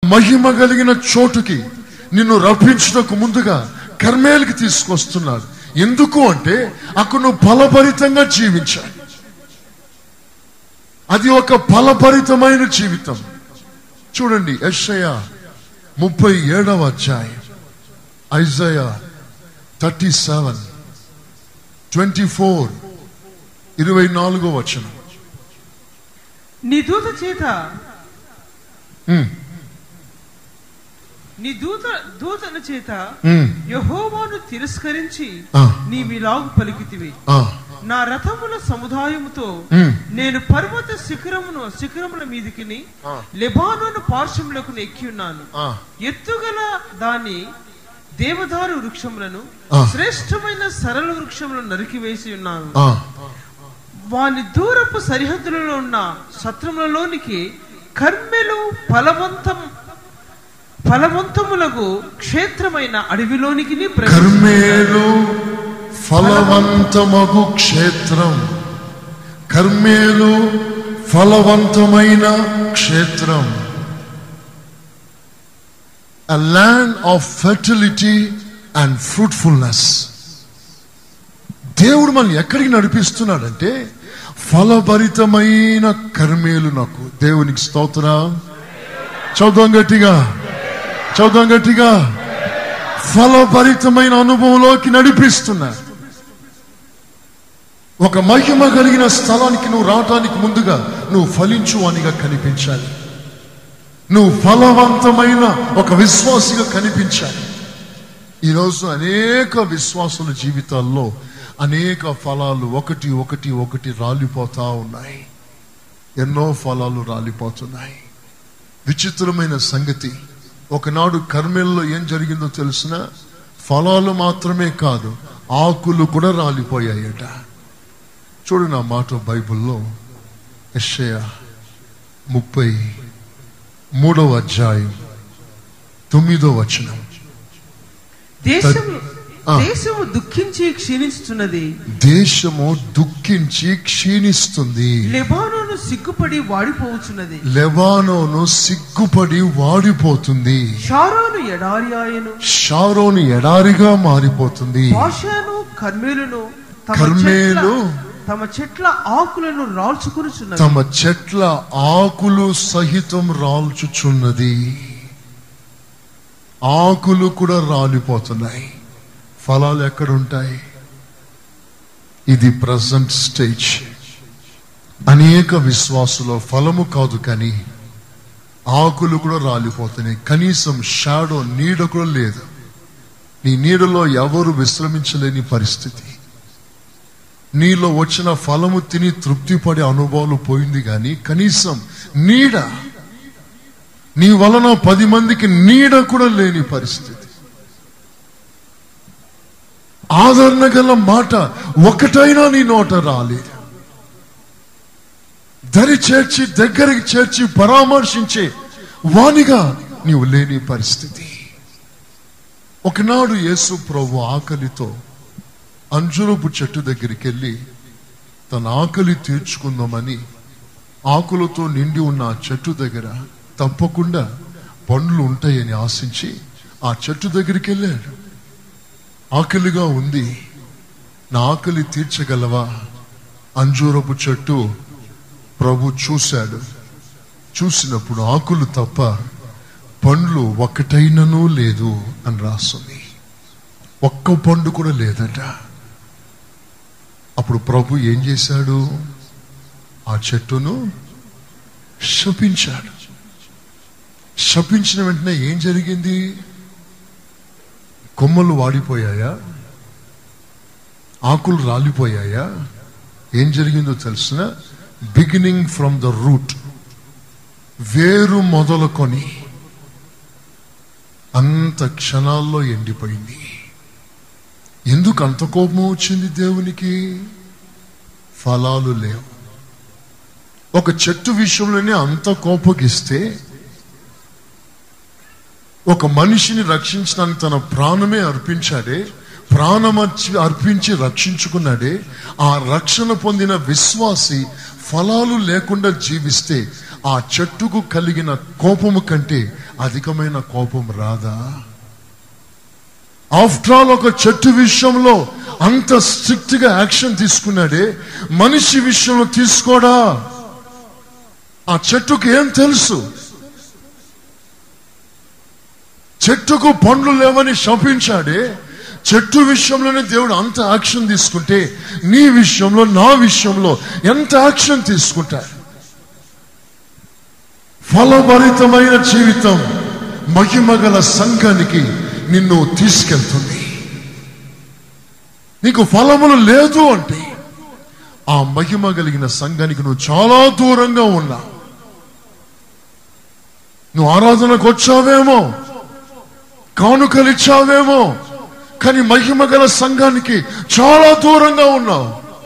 మహిమ కలిగిన చోటుకి నిన్ను రప్పించుటకు ముందుగా కర్మేలకి తీసుకొస్తున్నాడు ఎందుకు అంటే అక్కడ నువ్వు ఫలభరితంగా జీవించాలి అది ఒక ఫలభరితమైన జీవితం చూడండి యెషయ ముప్పై ఏడవ అధ్యాయం Isaiah thirty seven twenty four ఇరవై నాలుగో వచనం నీ దూత చేత ఉమ్, నీ దూత దూతల చేత ఉమ్, యహోవాను తిరస్కరించి ఆ, నీవిలాగు పలికితివి ఆ, నా రథముల సముదాయముతో ఉమ్, నేను పర్వత శిఖరమును శిఖరముల మీదికి ఆ. లెబానోను పార్శ్వములకు ఎక్కి ఉన్నాను ఆ, ఎత్తుగల దాని దేవదారు వృక్షములను ఆ. శ్రేష్టమైన సరళ వృక్షములను నరికివేసి ఉన్నాను ఆ. వాని దూరపు సరిహద్దులలో ఉన్న సత్రములలోనికి కర్మెలు ఫలవంతం ఫలవంతములకు క్షేత్రమైన అడవిలోనికి ప్రవేశించాను. కర్మేలు ఫలవంతమగు క్షేత్రం కర్మేలు ఫలవంతమైన క్షేత్రం a land of fertility and fruitfulness దేవుడు మనల్ని ఎక్కడికి నడిపిస్తున్నాడంటే ఫలభరితమైన కర్మేలు నాకు దేవునికి స్తోత్రం చదువు గట్టిగా చదువు గట్టిగా ఫలభరితమైన అనుభవంలోకి నడిపిస్తున్నారు ఒక మహిమ కలిగిన స్థలానికి నువ్వు రావటానికి ముందుగా నువ్వు ఫలించు అనిగా కనిపించాలి నువ్వు ఫలవంతమైన ఒక విశ్వాసిగా కనిపించాలి ఈరోజు అనేక విశ్వాసుల జీవితాల్లో అనేక ఫలాలు ఒకటి ఒకటి ఒకటి రాలిపోతా ఉన్నాయి ఎన్నో ఫలాలు రాలిపోతున్నాయి విచిత్రమైన సంగతి ఒకనాడు కర్మెల్లో ఏం జరిగిందో తెలిసిన ఫలాలు మాత్రమే కాదు ఆకులు కూడా రాలిపోయాయట చూడు నా మాట బైబిల్లో యెషయ ముప్పై మూడవ అధ్యాయం తొమ్మిదో వచనం దేశము ఆ. దేశము దుఃఖించి క్షీణిస్తున్నది దేశము దుఃఖించి క్షీణిస్తుంది లెబానోను సిగ్గుపడి వాడిపోవచ్చున్నది లెబానోను సిగ్గుపడి వాడిపోతుంది షారోను ఎడారి ఆయను షారోను ఎడారిగా మారిపోతుంది భాషను కర్మేలును తమ కర్మేలు చెట్ల- తమ చెట్ల ఆకులను రాల్చుకునిచున్నది తమ చెట్ల ఆకులు సహితం రాల్చుచున్నది ఆకులు కూడా రాలిపోతున్నాయి ఫలాలు ఎక్కడుంటాయి ఇది ప్రజెంట్ స్టేజ్ అనేక విశ్వాసులో ఫలము కాదు కానీ ఆకులు కూడా రాలిపోతున్నాయి కనీసం షాడో నీడ కూడా లేదు నీ నీడలో ఎవరు విశ్రమించలేని పరిస్థితి నీలో వచ్చిన ఫలము తిని తృప్తి పడే అనుభవాలు పోయింది కానీ కనీసం నీడ నీ వలన పది మందికి నీడ కూడా లేని పరిస్థితి ఆదరణ గల మాట ఒకటైనా నీ నోట రాలేదు దరి చేర్చి దగ్గరికి చేర్చి పరామర్శించే వానిగా నీవు లేని పరిస్థితి ఒకనాడు యేసు ప్రభు ఆకలితో అంజురపు చెట్టు దగ్గరికి వెళ్ళి తన ఆకలి తీర్చుకుందామని ఆకులతో నిండి ఉన్న ఆ చెట్టు దగ్గర తప్పకుండా పండ్లు ఉంటాయని ఆశించి ఆ చెట్టు దగ్గరికి వెళ్ళాడు ఆకలిగా ఉంది నా ఆకలి తీర్చగలవా అంజూరపు చెట్టు ప్రభు చూశాడు చూసినప్పుడు ఆకులు తప్ప పండ్లు ఒక్కటైనను లేదు అని రాస్తుంది ఒక్క పండు కూడా లేదట అప్పుడు ప్రభు ఏం చేశాడు ఆ చెట్టును శపించాడు శపించిన వెంటనే ఏం జరిగింది కొమ్మలు వాడిపోయాయా ఆకులు రాలిపోయాయా ఏం జరిగిందో తెలిసిన బిగినింగ్ ఫ్రమ్ ద రూట్ వేరు మొదలుకొని అంత క్షణాల్లో ఎండిపోయింది ఎందుకు అంత కోపం వచ్చింది దేవునికి ఫలాలు లేవు ఒక చెట్టు విషయంలోనే అంత కోపగిస్తే ఒక మనిషిని రక్షించడానికి తన ప్రాణమే అర్పించాడే ప్రాణమర్చి అర్పించి రక్షించుకున్నాడే ఆ రక్షణ పొందిన విశ్వాసి ఫలాలు లేకుండా జీవిస్తే ఆ చెట్టుకు కలిగిన కోపము కంటే అధికమైన కోపం రాదా ఆఫ్టర్ ఆల్ ఒక చెట్టు విషయంలో అంత స్ట్రిక్ట్ గా యాక్షన్ తీసుకున్నాడే మనిషి విషయంలో తీసుకోడా ఆ చెట్టుకు ఏం తెలుసు చెట్టుకు పండ్లు లేవని శపించాడే చెట్టు విషయంలోనే దేవుడు అంత యాక్షన్ తీసుకుంటే నీ విషయంలో నా విషయంలో ఎంత యాక్షన్ తీసుకుంటాడు ఫలభరితమైన జీవితం మహిమగల సంఘానికి నిన్ను తీసుకెళ్తుంది నీకు ఫలములు లేదు అంటే ఆ మహిమ కలిగిన సంఘానికి నువ్వు చాలా దూరంగా ఉన్నా నువ్వు ఆరాధనకు వచ్చావేమో కానుకలు ఇచ్చావేమో కానీ మహిమ గల సంఘానికి చాలా దూరంగా ఉన్నావు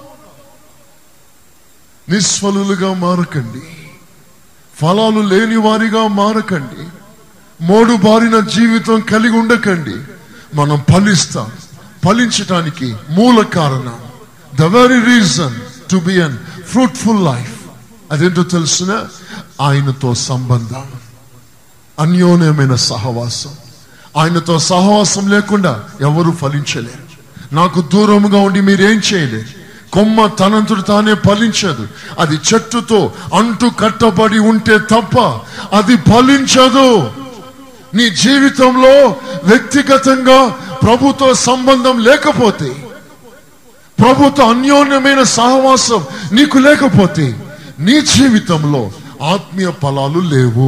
నిస్ఫలులుగా మారకండి ఫలాలు లేని వారిగా మారకండి మోడు బారిన జీవితం కలిగి ఉండకండి మనం ఫలిస్తాం ఫలించటానికి మూల కారణం the very reason to be unfruitful life అదేంటో తెలుసిన ఆయనతో సంబంధం అన్యోన్యమైన సహవాసం ఆయనతో సహవాసం లేకుండా ఎవరు ఫలించలేరు నాకు దూరంగా ఉండి మీరేం చేయలేరు కొమ్మ తనంతుడు తానే ఫలించదు అది చెట్టుతో అంటు కట్టబడి ఉంటే తప్ప అది ఫలించదు నీ జీవితంలో వ్యక్తిగతంగా ప్రభుతో సంబంధం లేకపోతే ప్రభుతో అన్యోన్యమైన సహవాసం నీకు లేకపోతే నీ జీవితంలో ఆత్మీయ ఫలాలు లేవు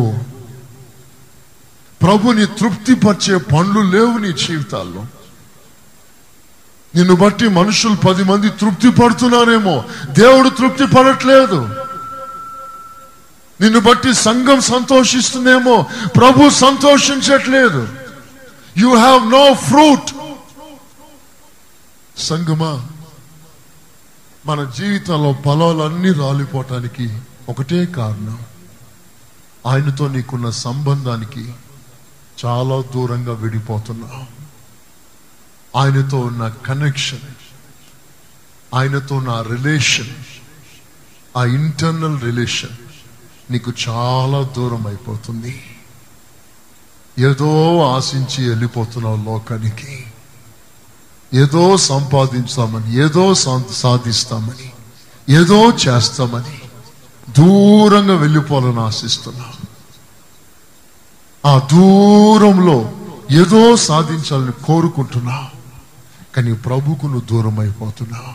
ప్రభుని తృప్తిపరిచే పండ్లు లేవు నీ జీవితాల్లో నిన్ను బట్టి మనుషులు పది మంది తృప్తి పడుతున్నారేమో దేవుడు తృప్తి పడట్లేదు నిన్ను బట్టి సంఘం సంతోషిస్తుందేమో ప్రభు సంతోషించట్లేదు యు హ్యావ్ నో ఫ్రూట్ సంగమా మన జీవితంలో ఫలాలన్నీ రాలిపోవటానికి ఒకటే కారణం ఆయనతో నీకున్న సంబంధానికి చాలా దూరంగా విడిపోతున్నావు ఆయనతో ఉన్న కనెక్షన్ ఆయనతో ఉన్న రిలేషన్ ఆ ఇంటర్నల్ రిలేషన్ నీకు చాలా దూరం అయిపోతుంది ఏదో ఆశించి వెళ్ళిపోతున్నావు లోకానికి ఏదో సంపాదించామని ఏదో సా- సాధిస్తామని ఏదో చేస్తామని దూరంగా వెళ్ళిపోవాలని ఆశిస్తున్నావు ఆ దూరంలో ఏదో సాధించాలని కోరుకుంటున్నావు కానీ ప్రభుకు నువ్వు దూరం అయిపోతున్నావు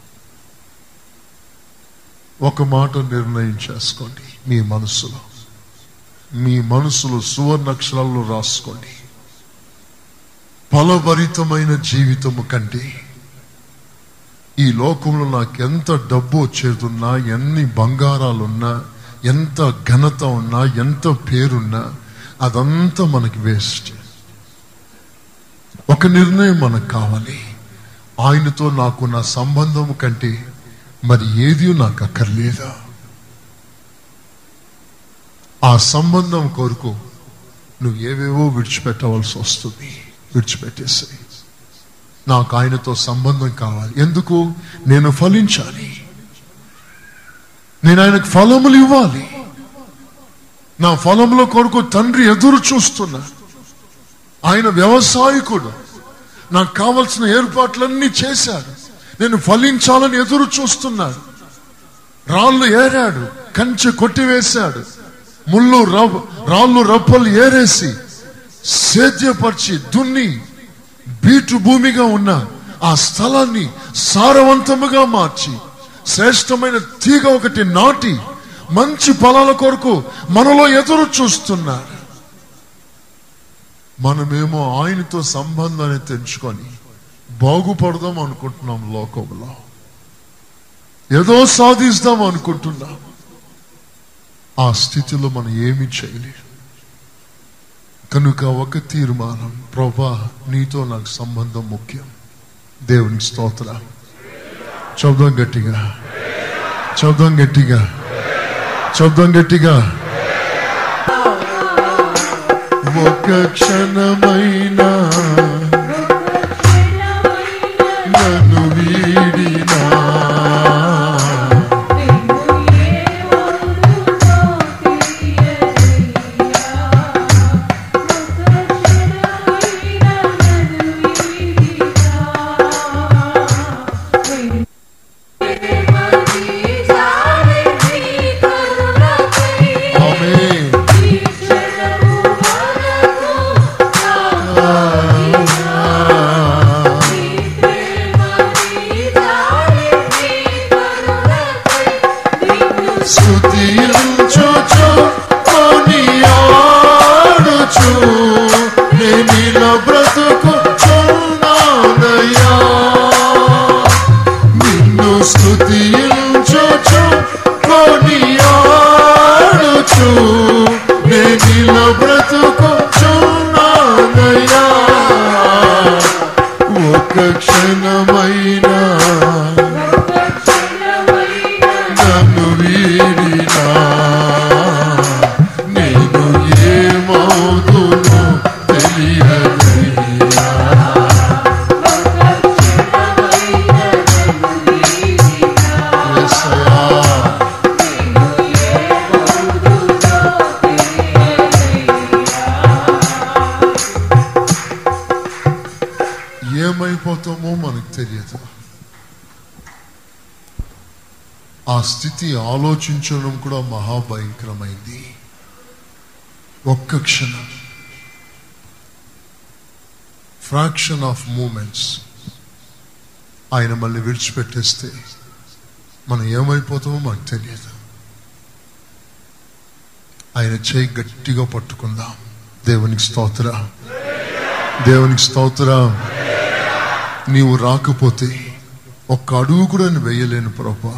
ఒక మాట నిర్ణయం చేసుకోండి మీ మనసులో మీ మనసులో సువర్ణక్షరాల్లో రాసుకోండి ఫలభరితమైన జీవితము కంటే ఈ లోకంలో నాకు ఎంత డబ్బు వచ్చేదున్నా ఎన్ని బంగారాలున్నా ఎంత ఘనత ఉన్నా ఎంత పేరున్నా అదంతా మనకి వేస్ట్ ఒక నిర్ణయం మనకు కావాలి ఆయనతో నాకున్న సంబంధం కంటే మరి ఏది నాకు అక్కర్లేదా ఆ సంబంధం కొరకు నువ్వు ఏవేవో విడిచిపెట్టవలసి వస్తుంది విడిచిపెట్టేసాయి నాకు ఆయనతో సంబంధం కావాలి ఎందుకు నేను ఫలించాలి నేను ఆయనకు ఫలములు ఇవ్వాలి నా ఫలముల కొరకు తండ్రి ఎదురు చూస్తున్నా ఆయన వ్యవసాయకుడు నాకు కావలసిన ఏర్పాట్లన్నీ చేశాడు నేను ఫలించాలని ఎదురు చూస్తున్నాడు రాళ్ళు ఏరాడు కంచె కొట్టివేశాడు ముళ్ళు రవ్- రాళ్ళు రప్పలు ఏరేసి సేద్యపరిచి దున్ని బీటు భూమిగా ఉన్న ఆ స్థలాన్ని సారవంతముగా మార్చి శ్రేష్టమైన తీగ ఒకటి నాటి మంచి ఫలాల కొరకు మనలో ఎదురు చూస్తున్నాడు మనమేమో ఆయనతో సంబంధాన్ని తెంచుకొని బాగుపడదాం అనుకుంటున్నాం లోకంలో ఏదో సాధిస్తాం అనుకుంటున్నాం ఆ స్థితిలో మనం ఏమి చేయలేం కనుక ఒక తీర్మానం ప్రభా నీతో నాకు సంబంధం ముఖ్యం దేవునికి స్తోత్ర శబ్దం గట్టిగా శబ్దం గట్టిగా శబ్దం గట్టిగా ఒక క్షణమైనా స్తుతించుచు కొనియాడుచు నేనిల బ్రతుకుచున్నానయ్యా నిన్ను స్తుతించుచు కొనియాడుచు నేనిల బ్రతుకుచున్నానయ్యా ఒక క్షణమైనా నన్ను వీడినా నేను ఏమవుతును తెలియదయ్యా యేసయ్యా, ఏమైపోతామో మనకు తెలియదు ఆ స్థితి ఆలోచించడం కూడా మహాభయంకరమైంది ఒక్క క్షణం ఫ్రాక్షన్ ఆఫ్ మూమెంట్స్ ఆయన మళ్ళీ విడిచిపెట్టేస్తే మనం ఏమైపోతామో మనకు తెలియదు ఆయన చేయి గట్టిగా పట్టుకుందాం దేవునికి స్తోత్ర దేవునికి స్తోత్ర నీవు రాకపోతే ఒక్క అడుగు కూడా నేను వేయలేను ప్రభా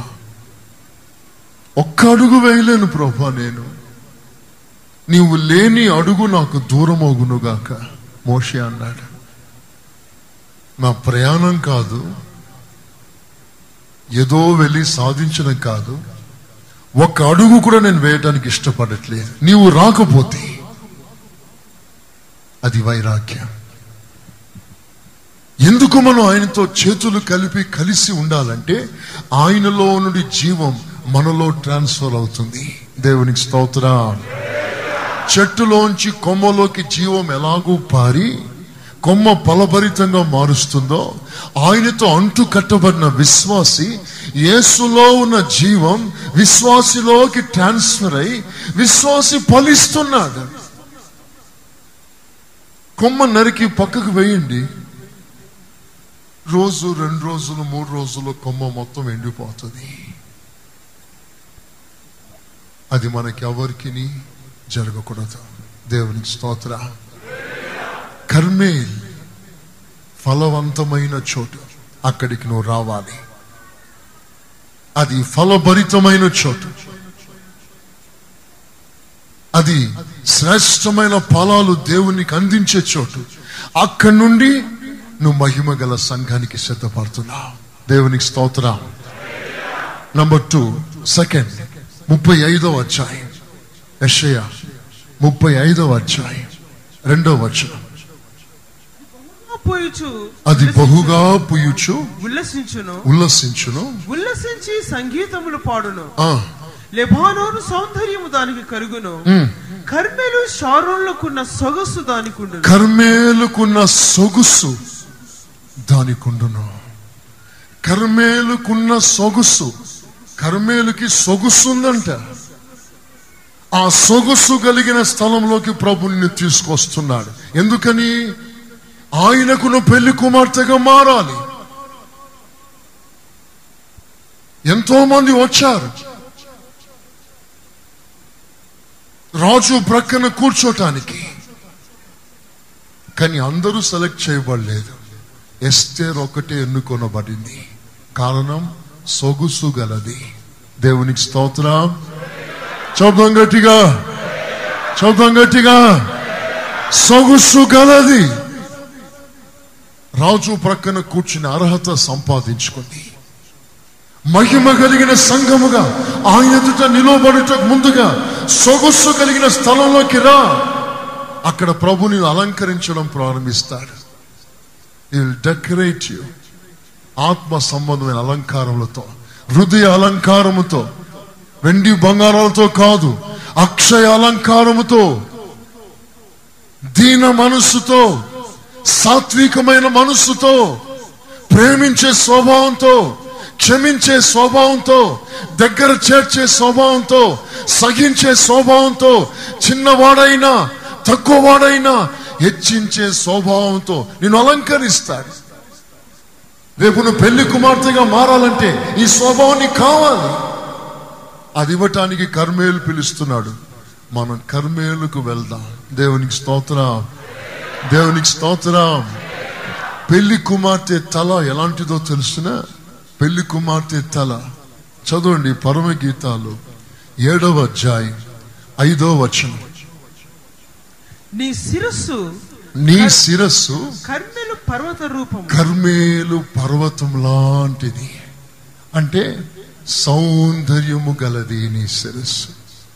ఒక్క అడుగు వేయలేను ప్రభా నేను నీవు లేని అడుగు నాకు దూరం అగునుగాక మోషే అన్నాడు నా ప్రయాణం కాదు ఏదో వెళ్ళి సాధించడం కాదు ఒక్క అడుగు కూడా నేను వేయటానికి ఇష్టపడట్లేదు నీవు రాకపోతే అది వైరాగ్యం ఎందుకు మనం ఆయనతో చేతులు కలిపి కలిసి ఉండాలంటే ఆయనలో నుండి జీవం మనలో ట్రాన్స్ఫర్ అవుతుంది దేవునికి స్తోత్ర చెట్టులోంచి కొమ్మలోకి జీవం ఎలాగూ పారి కొమ్మ ఫలభరితంగా మారుస్తుందో ఆయనతో అంటు కట్టబడిన విశ్వాసి యేసులో ఉన్న జీవం విశ్వాసిలోకి ట్రాన్స్ఫర్ అయి విశ్వాసి ఫలిస్తున్నాడు కొమ్మ నరికి పక్కకు వేయండి రోజు రెండు రోజులు మూడు రోజులు కొమ్మ మొత్తం ఎండిపోతుంది అది మనకి ఎవరికి జరగకూడదు దేవునికి స్తోత్ర కర్మేల్ ఫలవంతమైన చోటు అక్కడికి నువ్వు రావాలి అది ఫలభరితమైన చోటు అది శ్రేష్టమైన ఫలాలు దేవునికి అందించే చోటు అక్కడి నుండి నువ్వు మహిమ గల సంఘానికి సిద్ధపడుతున్నావు దేవునికి స్తోత్రం నంబర్ టూ సెకండ్ ముప్పై ఐదవ అధ్యాయం యెషయా ముప్పై ఐదవ అధ్యాయం రెండవ వచనం పోయిచు అది బహుగా పుయ్యుచు ఉల్లసించును ఉల్లసించును ఉల్లసించి సంగీతములు పాడును ఆ, లెబానోను సౌందర్యము దానికి కరుగును ఉమ్. కర్మెలు షారోన్లకున్న సొగసు దానికి ఉండును కర్మేలుకున్న సొగుసు దానికుండును కర్మేలుకున్న సొగుసు కర్మేలుకి సొగుసుందంట ఆ సొగుసు కలిగిన స్థలంలోకి ప్రభుని తీసుకొస్తున్నాడు ఎందుకని ఆయనకును పెళ్లి కుమార్తెగా మారాలి ఎంతో మంది వచ్చారు రాజు ప్రక్కన కూర్చోటానికి కానీ అందరూ సెలెక్ట్ చేయబడలేదు ఎస్తేర్ ఒకటే ఎన్నుకొనబడింది కారణం సొగుసు గలది దేవునికి స్తోత్రం చదువు గట్టిగా చదువు గట్టిగా సొగుసు గలది రాజు ప్రక్కన కూర్చుని అర్హత సంపాదించుకుంది మహిమ కలిగిన సంఘముగా ఆయన ఎదుట నిలవబడుటకు ముందుగా సొగస్సు కలిగిన స్థలంలోకి రా అక్కడ ప్రభుని అలంకరించడం ప్రారంభిస్తాడు విల్ డెకరేట్ యు ఆత్మ సంబంధమైన అలంకారములతో హృదయ అలంకారముతో వెండి బంగారాలతో కాదు అక్షయ అలంకారముతో దీన మనస్సుతో సాత్వికమైన మనస్సుతో ప్రేమించే స్వభావంతో క్షమించే స్వభావంతో దగ్గర చేర్చే స్వభావంతో సహించే స్వభావంతో చిన్నవాడైనా తక్కువవాడైనా హెచ్చించే స్వభావంతో నేను అలంకరిస్తాడు రేపు నువ్వు పెళ్లి కుమార్తెగా మారాలంటే ఈ స్వభావం నీకు కావాలి అది ఇవ్వటానికి కర్మేలు పిలుస్తున్నాడు మనం కర్మేలుకు వెళ్దాం దేవునికి స్తోత్రం దేవునికి స్తోత్రం పెళ్లి కుమార్తె తల ఎలాంటిదో తెలుసునా పెళ్లి కుమార్తె తల చదవండి పరమ గీతాలు ఏడవ అధ్యాయం ఐదో వచనం నీ శిరస్సు నీ శిరస్సు కర్మెలు పర్వత రూపం కర్మేలు పర్వతం లాంటిది అంటే సౌందర్యము గలది నీ శిరస్సు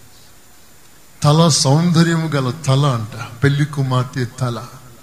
తల సౌందర్యము గల తల అంట పెళ్లి కుమార్తె తల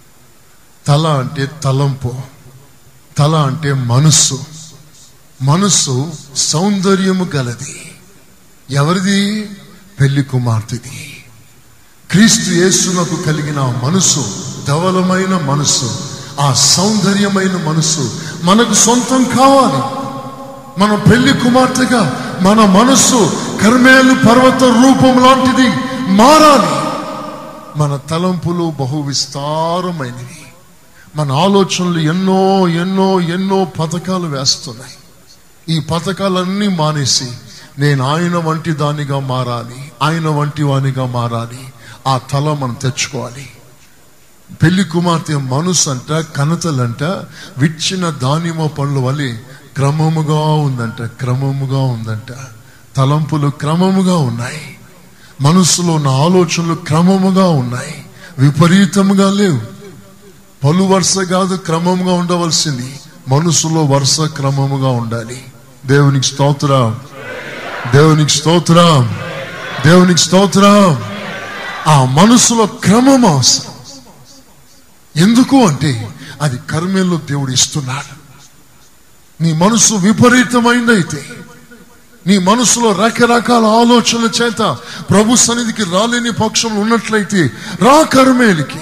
తల అంటే తలంపు తల అంటే మనస్సు మనస్సు సౌందర్యము గలది ఎవరిది పెళ్లి కుమార్తెది క్రీస్తు యేసునకు కలిగిన ఆ మనసు ధవలమైన మనస్సు ఆ సౌందర్యమైన మనస్సు మనకు సొంతం కావాలి మన పెళ్లి కుమార్తెగా మన మనస్సు కర్మేలు పర్వత రూపం లాంటిది మారాలి మన తలంపులు బహు విస్తారమైనవి మన ఆలోచనలు ఎన్నో ఎన్నో ఎన్నో పథకాలు వేస్తున్నాయి ఈ పథకాలన్నీ మానేసి నేను ఆయన వంటి దానిగా మారాలి ఆయన వంటి వానిగా మారాలి ఆ తల మనం తెచ్చుకోవాలి పెళ్లి కుమార్తె మనసు అంట కనతలంట విచ్చిన దానిమ్మ పండ్ల వలె క్రమముగా ఉందంట క్రమముగా ఉందంట తలంపులు క్రమముగా ఉన్నాయి మనసులో ఉన్న ఆలోచనలు క్రమముగా ఉన్నాయి విపరీతముగా లేవు పలు వరుస కాదు క్రమముగా ఉండవలసింది మనసులో వరుస క్రమముగా ఉండాలి దేవునికి స్తోత్రం దేవునికి స్తోత్రం దేవునికి స్తోత్రం ఆ మనసులో క్రమం అవసరం ఎందుకు అంటే అది కర్మేల్లో దేవుడు ఇస్తున్నాడు నీ మనసు విపరీతమైందైతే నీ మనసులో రకరకాల ఆలోచనల చేత ప్రభు సన్నిధికి రాలేని పక్షంలో ఉన్నట్లయితే రా కర్మేలికి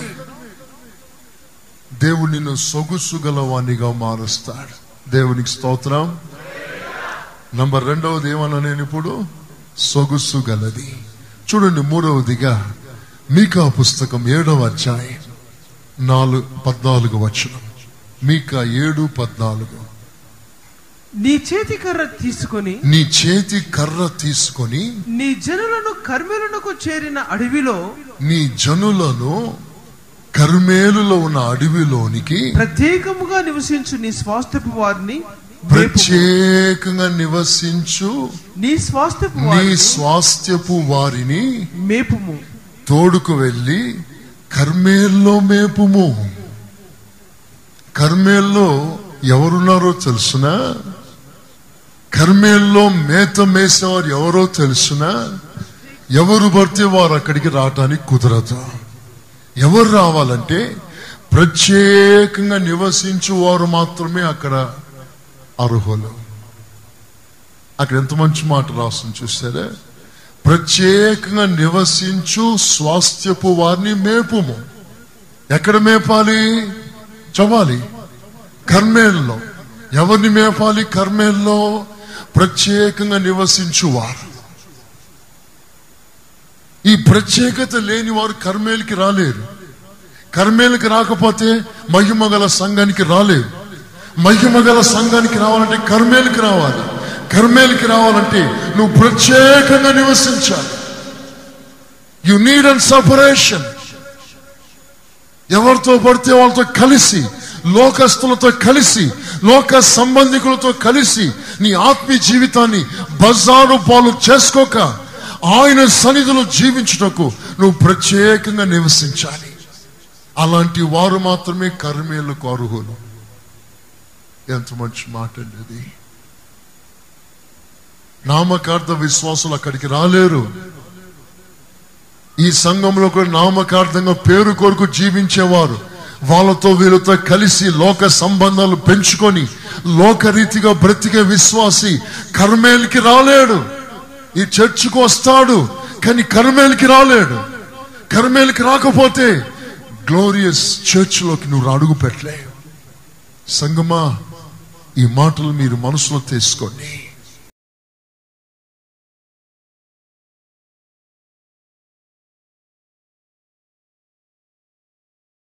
దేవుడు నిన్ను సొగుసు గలవానిగా మారుస్తాడు దేవునికి స్తోత్రం నంబర్ రెండవది ఏమన్నా నేను ఇప్పుడు సొగుసు గలది చూడండి మూడవదిగా మీకా పుస్తకం ఏడవ అధ్యాయం నాలుగు పద్నాలుగు వచనం మీకా ఏడు పద్నాలుగు నీ చేతి కర్ర తీసుకొని నీ చేతి కర్ర తీసుకొని నీ జనులను కర్మెలునకు చేరిన అడవిలో నీ జనులను కర్మేలులో ఉన్న అడవిలోనికి ప్రత్యేకముగా నివసించు నీ స్వాస్థ్యపు వారిని మేపుము. ప్రత్యేకంగా నివసించు నీ స్వాస్థ్యపు నీ వారిని స్వాస్థ్యపు వారిని మేపుము తోడుకు వెళ్ళి కర్మేల్లో మేపుము కర్మేల్లో ఎవరున్నారో తెలుసునా కర్మేల్లో మేత మేసేవారు ఎవరో తెలుసునా ఎవరు పడితే వారు అక్కడికి రావటానికి కుదరదు ఎవరు రావాలంటే ప్రత్యేకంగా నివసించు వారు మాత్రమే అక్కడ అర్హులు అక్కడ ఎంత మంచి మాట రాస్తుంది చూసారా ప్రత్యేకంగా నివసించు స్వాస్థ్యపు వారిని మేపుము ఎక్కడ మేపాలి చవాలి కర్మేల్లో ఎవరిని మేపాలి కర్మేల్లో ప్రత్యేకంగా నివసించువారు ఈ ప్రత్యేకత లేని వారు కర్మేలకి రాలేరు కర్మేలకి రాకపోతే మహిమగల సంఘానికి రాలేరు మహిమగల సంఘానికి రావాలంటే కర్మేలకి రావాలి కర్మేలకి రావాలంటే నువ్వు ప్రత్యేకంగా నివసించాలి యు నీడ్ అండ్ సపరేషన్ ఎవరితో పడితే వాళ్ళతో కలిసి లోకస్తులతో కలిసి లోక సంబంధికులతో కలిసి నీ ఆత్మీయ జీవితాన్ని బజారు పాలు చేసుకోక ఆయన సన్నిధిలో జీవించుటకు నువ్వు ప్రత్యేకంగా నివసించాలి అలాంటి వారు మాత్రమే కర్మేలకు అర్హులు ఎంత మంచి మాట అండి ఇది నామకార్థ విశ్వాసులు అక్కడికి రాలేరు ఈ సంఘంలో కూడా నామకార్థంగా పేరు కొరకు జీవించేవారు వాళ్ళతో వీళ్ళతో కలిసి లోక సంబంధాలు పెంచుకొని లోకరీతిగా బ్రతికే విశ్వాసి కర్మేలికి రాలేడు ఈ చర్చికి వస్తాడు కానీ కర్మేలికి రాలేడు కర్మేలికి రాకపోతే గ్లోరియస్ చర్చ్లోకి నువ్వు అడుగు పెట్టలేవు సంగమా ఈ మాటలు మీరు మనసులో తీసుకోండి